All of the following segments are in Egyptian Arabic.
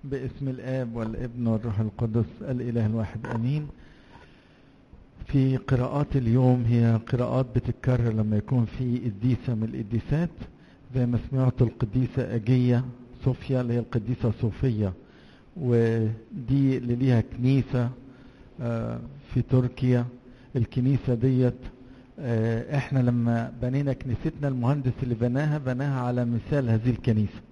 باسم الآب والابن والروح القدس الإله الواحد أمين في قراءات اليوم هي قراءات بتتكرر لما يكون في قديسة من القديسات زي ما سمعتوا القديسة أجية صوفيا اللي هي القديسة صوفية ودي اللي ليها كنيسة في تركيا الكنيسة ديت احنا لما بنينا كنيستنا المهندس اللي بناها بناها على مثال هذه الكنيسة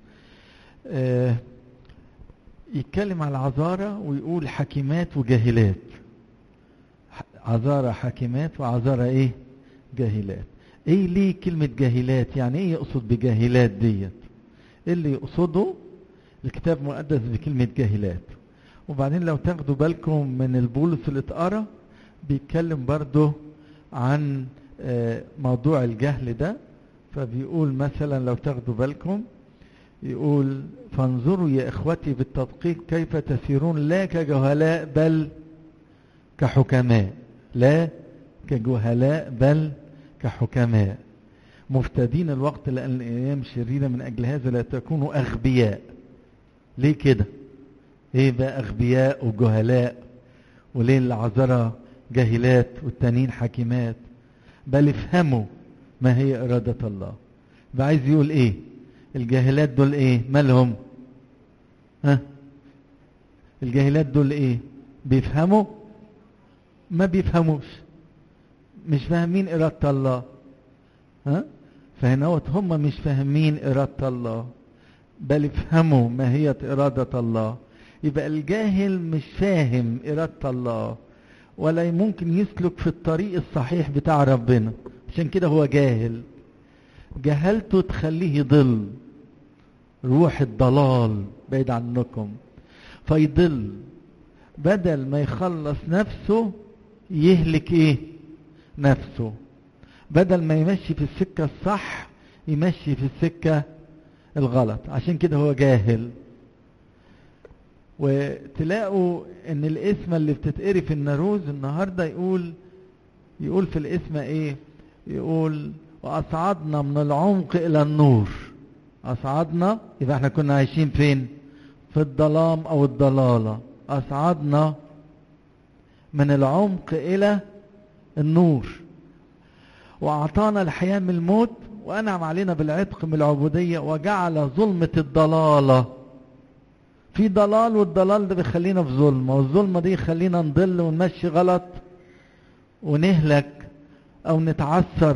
يتكلم على العذارة ويقول حكيمات وجاهلات عذارة حكيمات وعذارة ايه جاهلات ايه ليه كلمة جاهلات يعني ايه يقصد بجاهلات ديت ايه اللي يقصده الكتاب مقدس بكلمة جاهلات وبعدين لو تاخدوا بالكم من البولس اللي اتقرا بيتكلم برضه عن موضوع الجهل ده فبيقول مثلا لو تاخدوا بالكم يقول فانظروا يا اخوتي بالتدقيق كيف تسيرون لا كجهلاء بل كحكماء لا كجهلاء بل كحكماء مفتدين الوقت لأن الأيام شريرة من أجل هذا لا تكونوا أغبياء ليه كده ايه بقى أغبياء وجهلاء وليه العذراء جاهلات والتانيين حكيمات بل افهموا ما هي إرادة الله بقى عايز يقول ايه الجاهلات دول ايه مالهم ها الجاهلات دول ايه بيفهموا ما بيفهموش مش فاهمين إرادة الله ها فهنا هم مش فاهمين إرادة الله بل افهموا ما هي إرادة الله يبقى الجاهل مش فاهم إرادة الله ولا ممكن يسلك في الطريق الصحيح بتاع ربنا عشان كده هو جاهل جهلته تخليه يضل روح الضلال بعيد عنكم فيضل بدل ما يخلص نفسه يهلك ايه نفسه بدل ما يمشي في السكة الصح يمشي في السكة الغلط عشان كده هو جاهل وتلاقوا ان الاسم اللي بتتقري في الناروز النهارده يقول يقول في الاسم ايه يقول واصعدنا من العمق الى النور اصعدنا يبقى احنا كنا عايشين فين في الظلام او الضلاله اصعدنا من العمق الى النور واعطانا الحياه من الموت وانعم علينا بالعتق من العبوديه وجعل ظلمه الضلاله في ضلال والضلال ده بيخلينا في ظلمه والظلمه دي يخلينا نضل ونمشي غلط ونهلك او نتعثر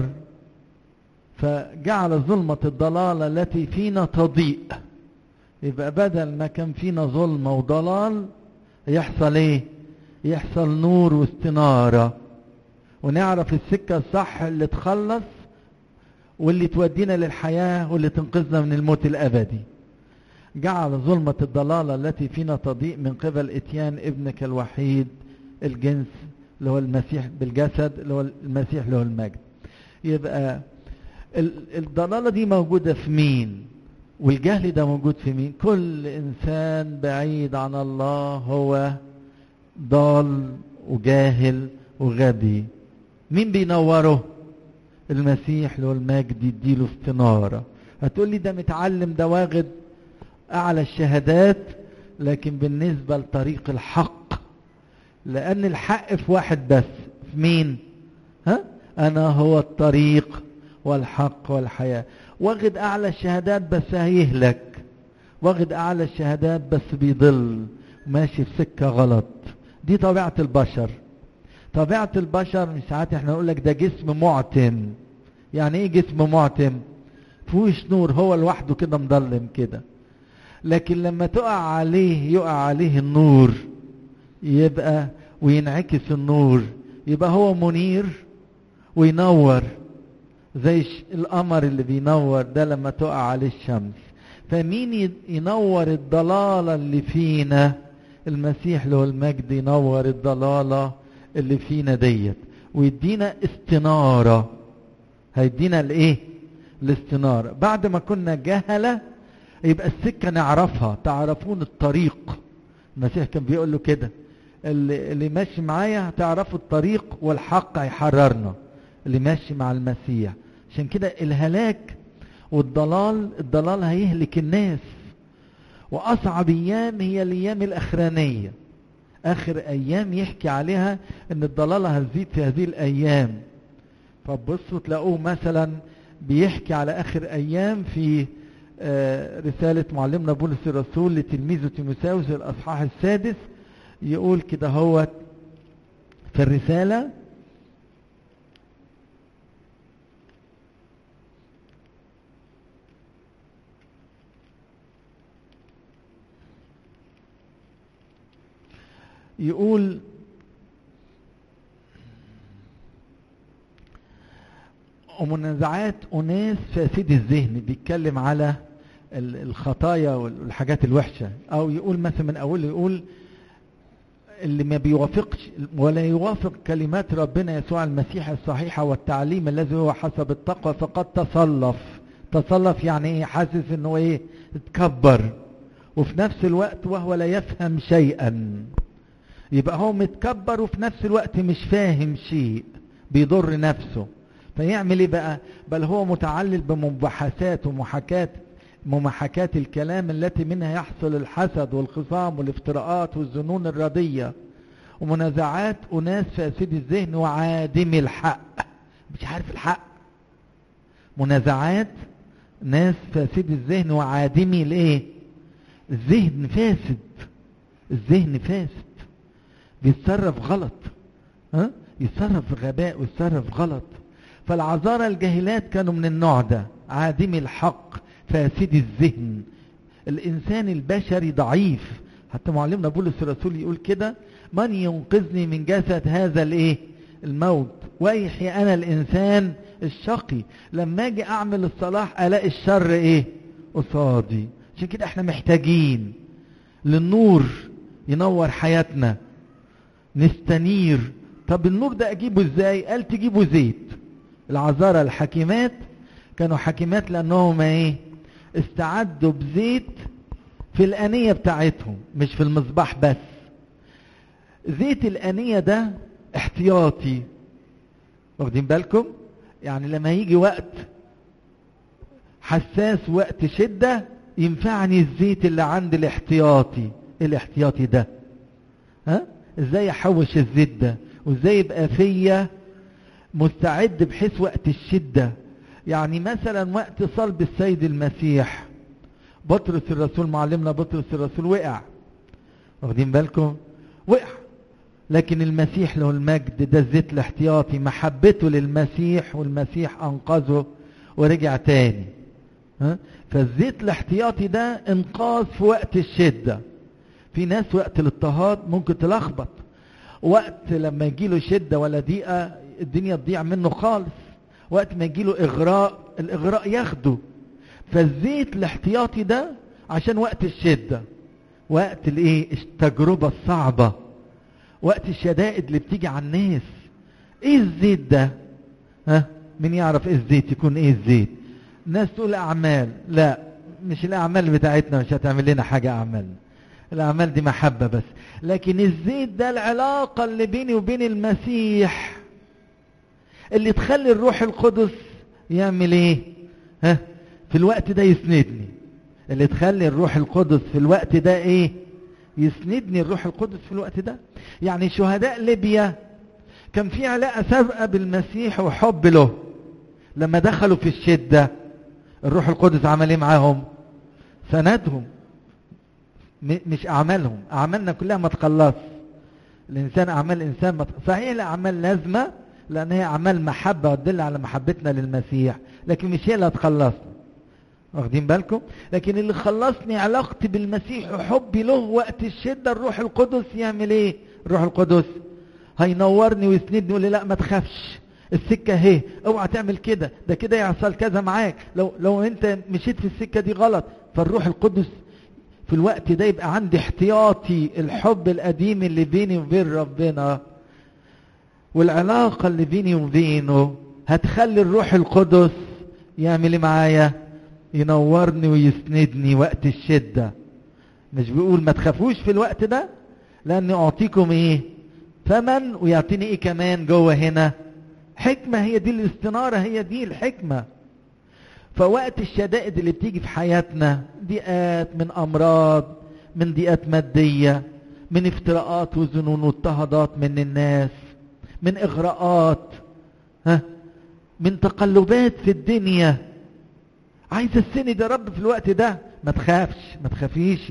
فجعل ظلمه الضلاله التي فينا تضيء يبقى بدل ما كان فينا ظلمه وضلال يحصل ايه يحصل نور واستناره ونعرف السكه الصح اللي تخلص واللي تودينا للحياه واللي تنقذنا من الموت الابدي جعل ظلمة الضلالة التي فينا تضيء من قبل اتيان ابنك الوحيد الجنس اللي هو المسيح بالجسد اللي هو المسيح له المجد يبقى الضلالة دي موجودة في مين والجهل ده موجود في مين كل انسان بعيد عن الله هو ضال وجاهل وغبي مين بينوره المسيح له المجد يديله استنارة هتقول لي ده متعلم ده واخد اعلى الشهادات لكن بالنسبة لطريق الحق لان الحق في واحد بس في مين ها انا هو الطريق والحق والحياة واخد اعلى الشهادات بس هيهلك واخد اعلى الشهادات بس بيضل ماشي في سكة غلط دي طبيعة البشر طبيعة البشر مش ساعات احنا نقول لك ده جسم معتم يعني ايه جسم معتم فيهوش نور هو لوحده كده مضلم كده لكن لما تقع عليه يقع عليه النور يبقى وينعكس النور يبقى هو منير وينور زي القمر اللي بينور ده لما تقع عليه الشمس فمين ينور الضلالة اللي فينا المسيح له المجد ينور الضلالة اللي فينا ديت ويدينا استنارة هيدينا الايه الاستنارة بعد ما كنا جهلة يبقى السكة نعرفها تعرفون الطريق المسيح كان بيقول له كده اللي, اللي ماشي معايا هتعرفوا الطريق والحق هيحررنا اللي ماشي مع المسيح عشان كده الهلاك والضلال الضلال هيهلك الناس واصعب ايام هي الايام الاخرانيه اخر ايام يحكي عليها ان الضلاله هتزيد في هذه الايام فبصوا تلاقوه مثلا بيحكي على اخر ايام في رسالة معلمنا بولس الرسول لتلميذه تيموساوس الاصحاح السادس يقول كده هو في الرسالة يقول ومنازعات أناس فاسد الذهن بيتكلم على الخطايا والحاجات الوحشة أو يقول مثلا من أوله يقول اللي ما بيوافقش ولا يوافق كلمات ربنا يسوع المسيح الصحيحة والتعليم الذي هو حسب التقوى فقد تصلف تصلف يعني ايه حاسس انه ايه اتكبر وفي نفس الوقت وهو لا يفهم شيئا يبقى هو متكبر وفي نفس الوقت مش فاهم شيء بيضر نفسه فيعمل ايه بقى بل هو متعلل بمباحثات ومحاكات ممحكات الكلام التي منها يحصل الحسد والخصام والافتراءات والظنون الردية ومنازعات أناس فاسد الذهن وعادم الحق مش عارف الحق منازعات ناس فاسد الذهن وعادمي الايه الذهن فاسد الذهن فاسد بيتصرف غلط ها يتصرف بغباء ويتصرف غلط فالعذارى الجاهلات كانوا من النوع ده عادمي الحق فاسد الذهن الانسان البشري ضعيف حتى معلمنا بولس الرسول يقول كده من ينقذني من جسد هذا الايه الموت ويحيى انا الانسان الشقي لما اجي اعمل الصلاح الاقي الشر ايه قصادي عشان كده احنا محتاجين للنور ينور حياتنا نستنير طب النور ده اجيبه ازاي قال تجيبه زيت العذارى الحكيمات كانوا حكيمات لانهم ايه استعدوا بزيت في الانية بتاعتهم مش في المصباح بس زيت الانية ده احتياطي واخدين بالكم يعني لما يجي وقت حساس وقت شدة ينفعني الزيت اللي عند الاحتياطي الاحتياطي ده ها ازاي احوش الزيت ده وازاي يبقى فيا مستعد بحيث وقت الشدة يعني مثلا وقت صلب السيد المسيح بطرس الرسول معلمنا بطرس الرسول وقع واخدين بالكم وقع لكن المسيح له المجد ده الزيت الاحتياطي محبته للمسيح والمسيح انقذه ورجع تاني ها فالزيت الاحتياطي ده انقاذ في وقت الشدة في ناس وقت الاضطهاد ممكن تلخبط وقت لما يجيله شدة ولا ضيقة الدنيا تضيع منه خالص وقت ما يجيله اغراء الاغراء ياخده فالزيت الاحتياطي ده عشان وقت الشدة وقت الايه التجربة الصعبة وقت الشدائد اللي بتيجي على الناس ايه الزيت ده ها مين يعرف ايه الزيت يكون ايه الزيت الناس تقول اعمال لا مش الاعمال بتاعتنا مش هتعمل لنا حاجة اعمال الاعمال دي محبة بس لكن الزيت ده العلاقة اللي بيني وبين المسيح اللي تخلي الروح القدس يعمل ايه ها في الوقت ده يسندني اللي تخلي الروح القدس في الوقت ده ايه يسندني الروح القدس في الوقت ده يعني شهداء ليبيا كان في علاقة سابقة بالمسيح وحب له لما دخلوا في الشدة الروح القدس عمل ايه معاهم سندهم مش اعمالهم اعمالنا كلها ما تخلص الانسان اعمال الانسان ما صحيح الاعمال لازمه لان هي اعمال محبه وتدل على محبتنا للمسيح لكن مش هي اللي هتخلصنا واخدين بالكم لكن اللي خلصني علاقتي بالمسيح وحبي له وقت الشده الروح القدس يعمل ايه الروح القدس هينورني ويسندني يقول لي لا ما تخافش السكه اهي اوعى تعمل كده ده كده يحصل كذا معاك لو لو انت مشيت في السكه دي غلط فالروح القدس في الوقت ده يبقى عندي احتياطي الحب القديم اللي بيني وبين ربنا والعلاقة اللي بيني وبينه هتخلي الروح القدس يعمل ايه معايا ينورني ويسندني وقت الشدة مش بيقول ما تخافوش في الوقت ده لاني اعطيكم ايه ثمن ويعطيني ايه كمان جوه هنا حكمة هي دي الاستنارة هي دي الحكمة فوقت الشدائد اللي بتيجي في حياتنا ضيقات من امراض من ضيقات ماديه من افتراءات وظنون واضطهادات من الناس من اغراءات ها من تقلبات في الدنيا عايز السند يا رب في الوقت ده ما تخافش ما تخافيش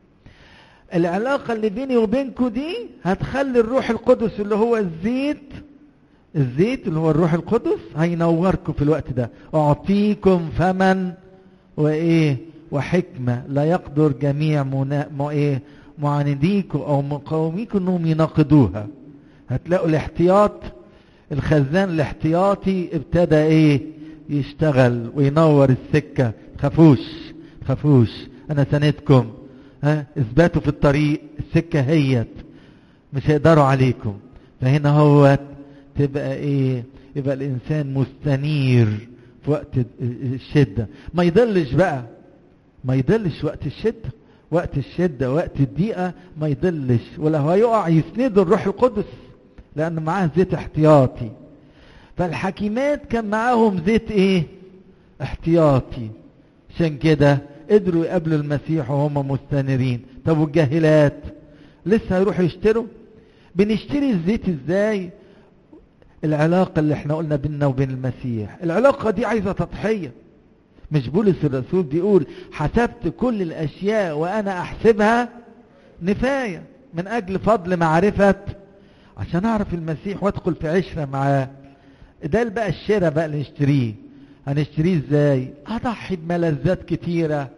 العلاقة اللي بيني وبينكو دي هتخلي الروح القدس اللي هو الزيت الزيت اللي هو الروح القدس هينوركم في الوقت ده اعطيكم فمن وايه وحكمة لا يقدر جميع منا... م... ايه معانديكم او مقاوميكم انهم يناقضوها هتلاقوا الاحتياط الخزان الاحتياطي ابتدى ايه يشتغل وينور السكة خافوش خافوش انا سندكم ها اثباتوا في الطريق السكة هيت مش هيقدروا عليكم فهنا هو تبقى ايه يبقى الانسان مستنير في وقت الشدة ما يضلش بقى ما يضلش وقت الشدة وقت الشدة وقت الضيقة ما يضلش ولا هو يقع يسنده الروح القدس لأن معاه زيت احتياطي فالحكيمات كان معاهم زيت ايه احتياطي عشان كده قدروا يقابلوا المسيح وهم مستنيرين طب والجاهلات لسه هيروحوا يشتروا بنشتري الزيت ازاي العلاقة اللي احنا قلنا بيننا وبين المسيح العلاقة دي عايزة تضحية مش بولس الرسول بيقول حسبت كل الاشياء وانا احسبها نفاية من اجل فضل معرفة عشان اعرف المسيح وادخل في عشرة معاه ده بقى الشراء بقى اللي نشتريه هنشتريه ازاي اضحي بملذات كتيرة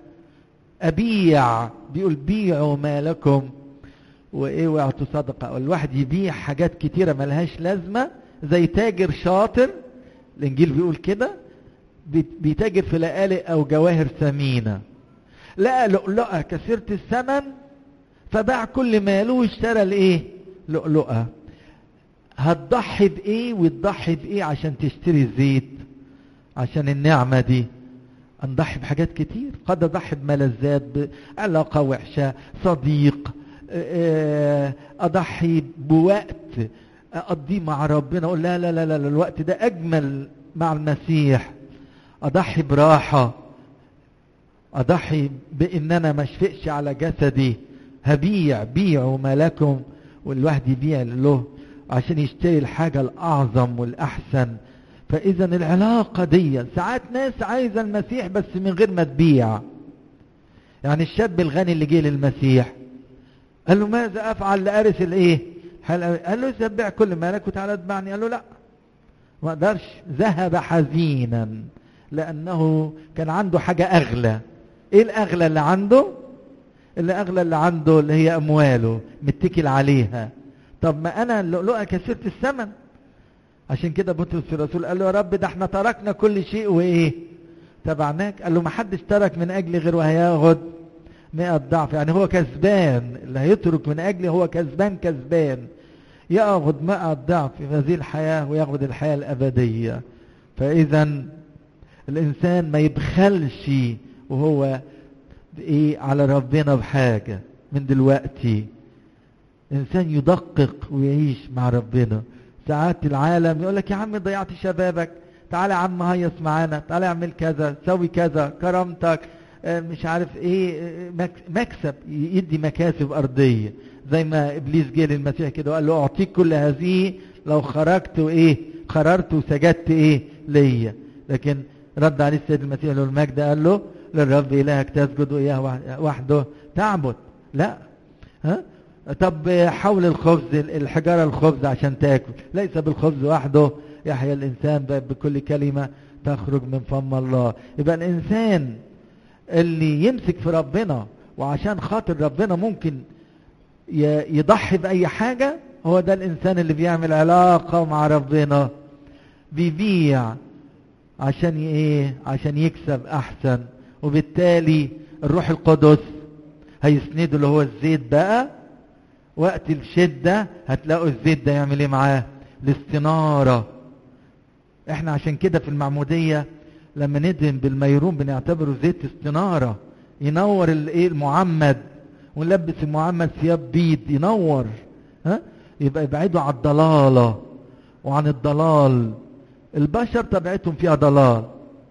ابيع بيقول بيعوا ما لكم وايه واعطوا صدقة الواحد يبيع حاجات كتيرة ملهاش لازمة زي تاجر شاطر الانجيل بيقول كده بيتاجر في لقالق او جواهر ثمينة لقى لؤلؤة كثيرة الثمن فباع كل ماله واشترى الايه لؤلؤة هتضحي بايه وتضحي بايه عشان تشتري الزيت عشان النعمة دي نضحي بحاجات كتير قد اضحي بملذات بعلاقة وحشة صديق اضحي بوقت اقضيه مع ربنا اقول لا لا لا لا الوقت ده اجمل مع المسيح اضحي براحة اضحي بان انا ما اشفقش على جسدي هبيع بيعوا ما لكم والواحد يبيع له عشان يشتري الحاجة الاعظم والاحسن فاذا العلاقة دي ساعات ناس عايزة المسيح بس من غير ما تبيع يعني الشاب الغني اللي جه للمسيح قال له ماذا افعل لارث الايه قال له سبع كل مالك وتعالى اتبعني قال له لا ما قدرش ذهب حزينا لانه كان عنده حاجة اغلى ايه الاغلى اللي عنده اللي اغلى اللي عنده اللي هي امواله متكل عليها طب ما انا اللؤلؤه كثيره الثمن عشان كده بطرس الرسول قال له يا رب ده احنا تركنا كل شيء وايه تبعناك قال له ما حدش ترك من اجلي غير وهياخد مئة ضعف يعني هو كسبان اللي هيترك من اجلي هو كسبان كسبان ياخد مئة ضعف في هذه الحياة وياخد الحياة الابدية فاذا الانسان ما يبخلش وهو ايه على ربنا بحاجة من دلوقتي انسان يدقق ويعيش مع ربنا ساعات العالم يقول لك يا عم ضيعت شبابك تعالى يا عم هيص معانا تعالى اعمل كذا سوي كذا كرامتك مش عارف ايه مكسب يدي مكاسب ارضيه زي ما ابليس جه للمسيح كده وقال له اعطيك كل هذه لو خرجت وايه خررت وسجدت ايه ليا لكن رد عليه السيد المسيح له المجد قال له للرب الهك تسجد واياه وحده تعبد لا ها طب حول الخبز الحجاره الخبز عشان تاكل ليس بالخبز وحده يحيا الانسان بكل كلمه تخرج من فم الله يبقى الانسان اللي يمسك في ربنا وعشان خاطر ربنا ممكن يضحي باي حاجه هو ده الانسان اللي بيعمل علاقه مع ربنا بيبيع عشان ايه عشان يكسب احسن وبالتالي الروح القدس هيسنده اللي هو الزيت بقى وقت الشدة هتلاقوا الزيت ده يعمل ايه معاه الاستنارة احنا عشان كده في المعمودية لما ندهن بالميرون بنعتبره زيت استنارة ينور الايه المعمد ونلبس المعمد ثياب بيض ينور ها يبقى يبعدوا عن الضلالة وعن الضلال البشر طبيعتهم فيها ضلال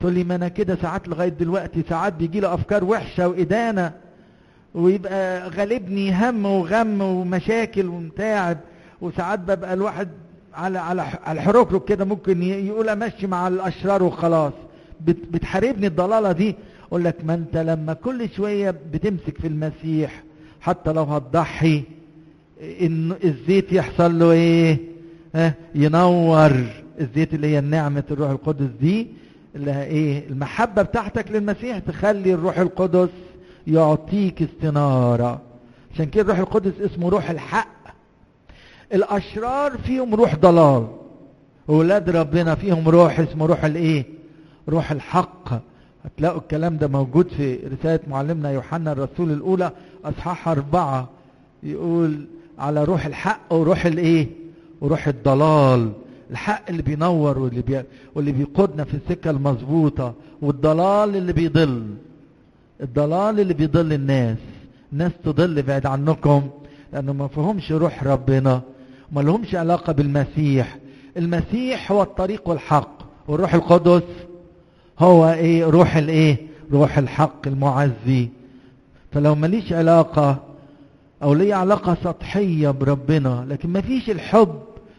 تقول لي ما انا كده ساعات لغايه دلوقتي ساعات بيجي له افكار وحشه وادانه ويبقى غالبني هم وغم ومشاكل ومتاعب وساعات ببقى الواحد على على على الحركرك كده ممكن يقول امشي مع الاشرار وخلاص بتحاربني الضلاله دي اقول لك ما انت لما كل شويه بتمسك في المسيح حتى لو هتضحي ان الزيت يحصل له ايه اه ينور الزيت اللي هي نعمه الروح القدس دي اللي هي ايه المحبه بتاعتك للمسيح تخلي الروح القدس يعطيك استناره عشان كده الروح القدس اسمه روح الحق الاشرار فيهم روح ضلال اولاد ربنا فيهم روح اسمه روح الايه روح الحق هتلاقوا الكلام ده موجود في رسالة معلمنا يوحنا الرسول الأولى أصحاح أربعة يقول على روح الحق وروح الإيه؟ وروح الضلال الحق اللي بينور واللي, بي... واللي بيقودنا في السكة المظبوطة والضلال اللي بيضل الضلال اللي بيضل الناس الناس تضل بعد عنكم لأنه ما فيهمش روح ربنا وما لهمش علاقة بالمسيح المسيح هو الطريق والحق والروح القدس هو ايه روح الايه روح الحق المعزي فلو ماليش علاقة او لي علاقة سطحية بربنا لكن ما فيش الحب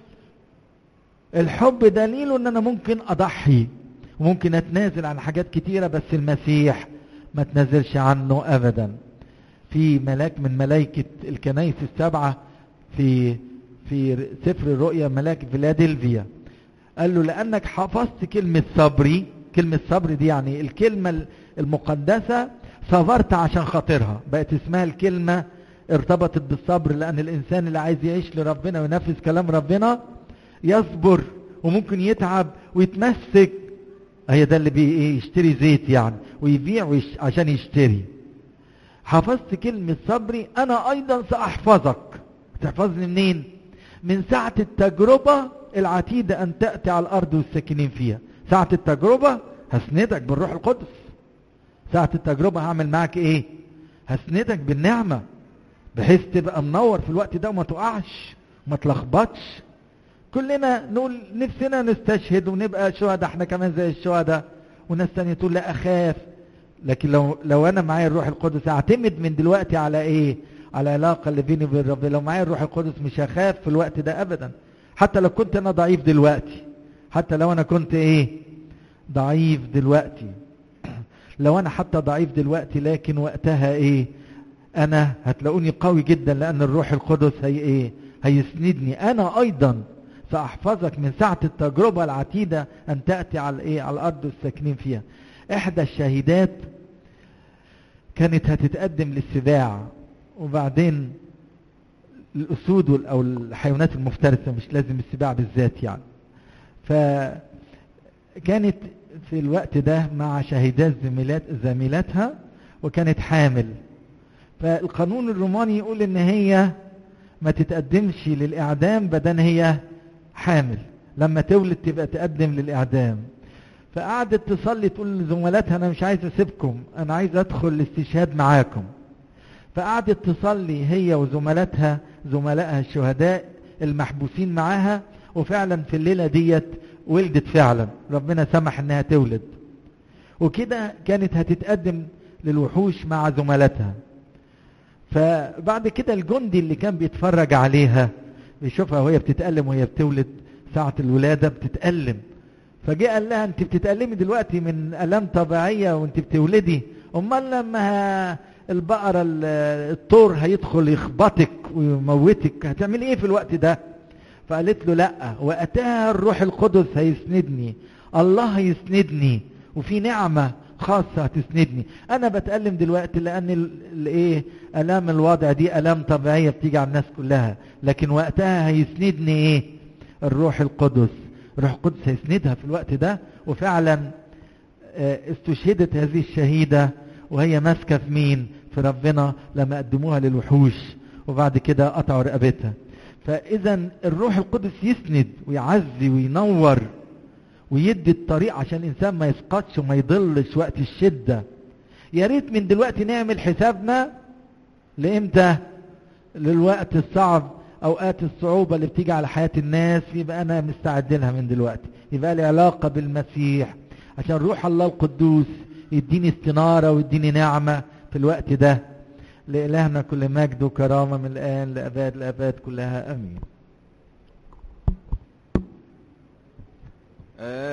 الحب دليله ان انا ممكن اضحي وممكن اتنازل عن حاجات كتيرة بس المسيح ما تنازلش عنه ابدا في ملاك من ملائكة الكنائس السبعة في في سفر الرؤيا ملاك فيلادلفيا قال له لانك حفظت كلمة صبري كلمة صبر دي يعني الكلمة المقدسة صبرت عشان خاطرها بقت اسمها الكلمة ارتبطت بالصبر لأن الإنسان اللي عايز يعيش لربنا وينفذ كلام ربنا يصبر وممكن يتعب ويتمسك هي ده اللي بي يشتري زيت يعني ويبيع ويش عشان يشتري حفظت كلمة صبري أنا أيضا سأحفظك تحفظني منين من ساعة التجربة العتيدة أن تأتي على الأرض والساكنين فيها ساعة التجربة هسندك بالروح القدس ساعة التجربة هعمل معك ايه هسندك بالنعمة بحيث تبقى منور في الوقت ده وما تقعش وما تلخبطش كلنا نقول نفسنا نستشهد ونبقى شهداء احنا كمان زي الشهداء وناس تانية تقول لا اخاف لكن لو لو انا معايا الروح القدس اعتمد من دلوقتي على ايه على العلاقة اللي بيني وبين ربنا لو معايا الروح القدس مش هخاف في الوقت ده ابدا حتى لو كنت انا ضعيف دلوقتي حتى لو انا كنت ايه ضعيف دلوقتي لو انا حتى ضعيف دلوقتي لكن وقتها ايه انا هتلاقوني قوي جدا لان الروح القدس هي ايه هيسندني انا ايضا ساحفظك من ساعة التجربة العتيدة ان تأتي على ايه على الارض الساكنين فيها احدى الشهيدات كانت هتتقدم للسباع وبعدين الاسود او الحيوانات المفترسة مش لازم السباع بالذات يعني فكانت في الوقت ده مع شهيدات زميلات زميلاتها وكانت حامل فالقانون الروماني يقول ان هي ما تتقدمش للاعدام بدل هي حامل لما تولد تبقى تقدم للاعدام فقعدت تصلي تقول لزملاتها انا مش عايز اسيبكم انا عايز ادخل الاستشهاد معاكم فقعدت تصلي هي وزملاتها زملائها الشهداء المحبوسين معاها وفعلا في الليلة ديت ولدت فعلا ربنا سمح انها تولد وكده كانت هتتقدم للوحوش مع زملاتها فبعد كده الجندي اللي كان بيتفرج عليها بيشوفها وهي بتتألم وهي بتولد ساعة الولادة بتتألم فجاء قال لها انت بتتألمي دلوقتي من ألام طبيعية وانت بتولدي امال لما البقرة الطور هيدخل يخبطك ويموتك هتعملي ايه في الوقت ده فقالت له لا واتاها الروح القدس هيسندني الله هيسندني وفي نعمة خاصة هتسندني انا بتألم دلوقتي لان الايه الام الوضع دي الام طبيعية بتيجي على الناس كلها لكن وقتها هيسندني ايه الروح القدس الروح القدس هيسندها في الوقت ده وفعلا استشهدت هذه الشهيدة وهي ماسكة في مين في ربنا لما قدموها للوحوش وبعد كده قطعوا رقبتها فاذا الروح القدس يسند ويعزي وينور ويدي الطريق عشان الانسان ما يسقطش وما يضلش وقت الشده يا ريت من دلوقتي نعمل حسابنا لامتى للوقت الصعب اوقات الصعوبه اللي بتيجي على حياه الناس يبقى انا مستعد لها من دلوقتي يبقى لي علاقه بالمسيح عشان روح الله القدوس يديني استنارة ويديني نعمة في الوقت ده لإلهنا كل مجد وكرامة من الآن لأباد الأباد كلها أمين